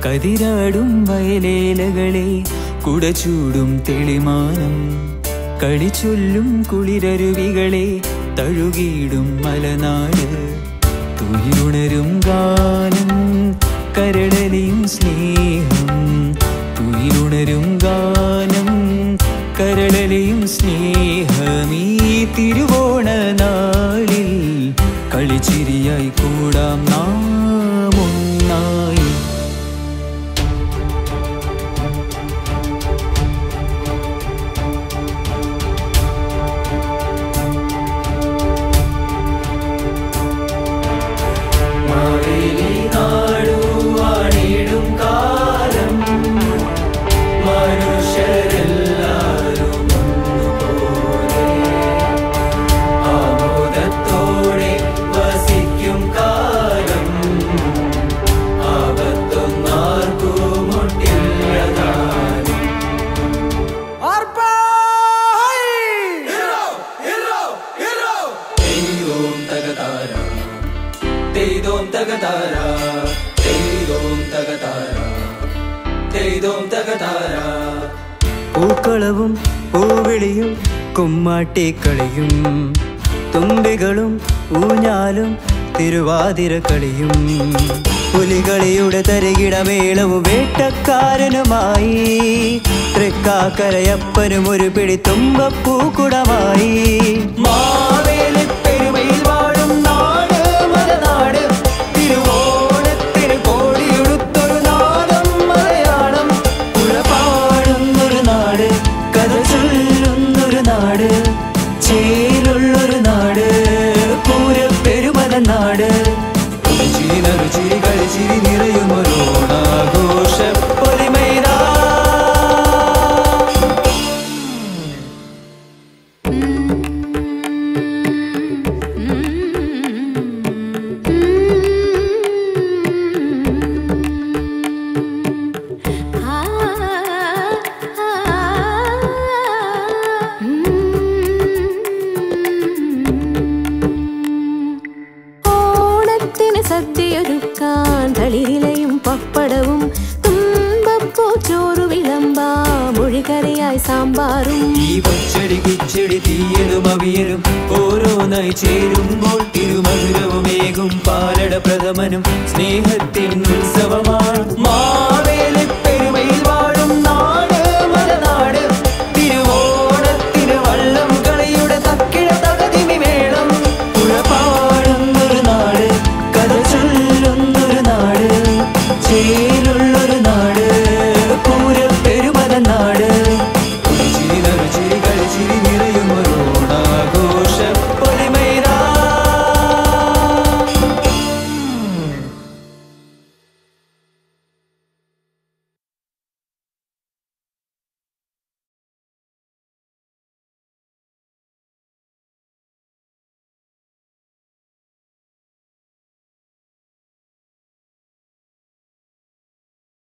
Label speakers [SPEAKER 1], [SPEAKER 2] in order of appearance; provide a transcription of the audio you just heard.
[SPEAKER 1] കതിരാടും വയലേലകളെ കുടചൂടും തെളിമാനം കളിച്ചൊല്ലും കുളിരരുവികളെ തഴുകിയിടും മലനാട് തുയിരുണരും ഗാനം കരടലിയും സ്നേഹം തുയിരുണരും ഗാനം കരളലിയും സ്നേഹമീ തിരുവോണ നാളിൽ കളിച്ചിരിയായി കൂടാം നാം ഒന്നായി മാവേലി നാടുവാണിടും കാലം മനുഷ്യരെല്ലാരും ഒന്നുപോലെ ആമോദത്തോടെ വസിക്കും കാലം ആപത്തൊന്നാർക്കും ഒട്ടില്ലതാനും തെയ്യോം തകതാര തെയ്തോം തകതാര തെയ്തോം തകതാര തെയ്തോം തകതാര പൂക്കളവും പൂവിളിയും കുമ്മാട്ടിക്കളിയും തുമ്പികളും ഊഞ്ഞാലും തിരുവാതിരക്കളിയും പുലികളിയുടെ തരികിടമേളവും വേട്ടക്കാരനുമായി തൃക്കാക്കരയപ്പനും ഒരു പിടി തുമ്പപ്പൂക്കുടമായി മാവേലി പെരുമയിൽ വാഴും നാട് മലനാട് തിരുവോണത്തിന് കോടിയുടുത്തൊരു നാദം മലയാളം പുഴപാടുന്നൊരു നാട് കഥ ചൊല്ലുന്നൊരു നാട് ചേരുള്ളൊരു നാട് പൂരപ്പെരുമല നാട് ചിരി നറുചിരി കളിച്ചിരി നിറയുമൊരു ഓണാഘോഷ പൊലിമൈതാ
[SPEAKER 2] ഓണത്തിന് സദ്യയൊരുക്കാൻ തളിരിലയും പപ്പടവും തുമ്പപ്പൂ ചോറു വിളമ്പാ മൊഴികറിയായി സാമ്പാറും
[SPEAKER 1] ഈ പച്ചടി കിച്ചടി തീയലും അവിയലും ഓരോന്നായി ചേരുമ്പോൾ തിരുമധുരവുമേകും പാലട പ്രഥമനും സ്നേഹത്തിൻ ഉത്സവമാണ് മാവേലി പെരുമയിൽ വാഴും നാട് മലനാട് തിരുവോണത്തിന് വള്ളം കളിയുടെ തക്കിട തകതിമി മേളം പുഴപാടുന്നൊരു നാട് കഥ ചൊല്ലുന്നൊരു നാട് ചേരുള്ള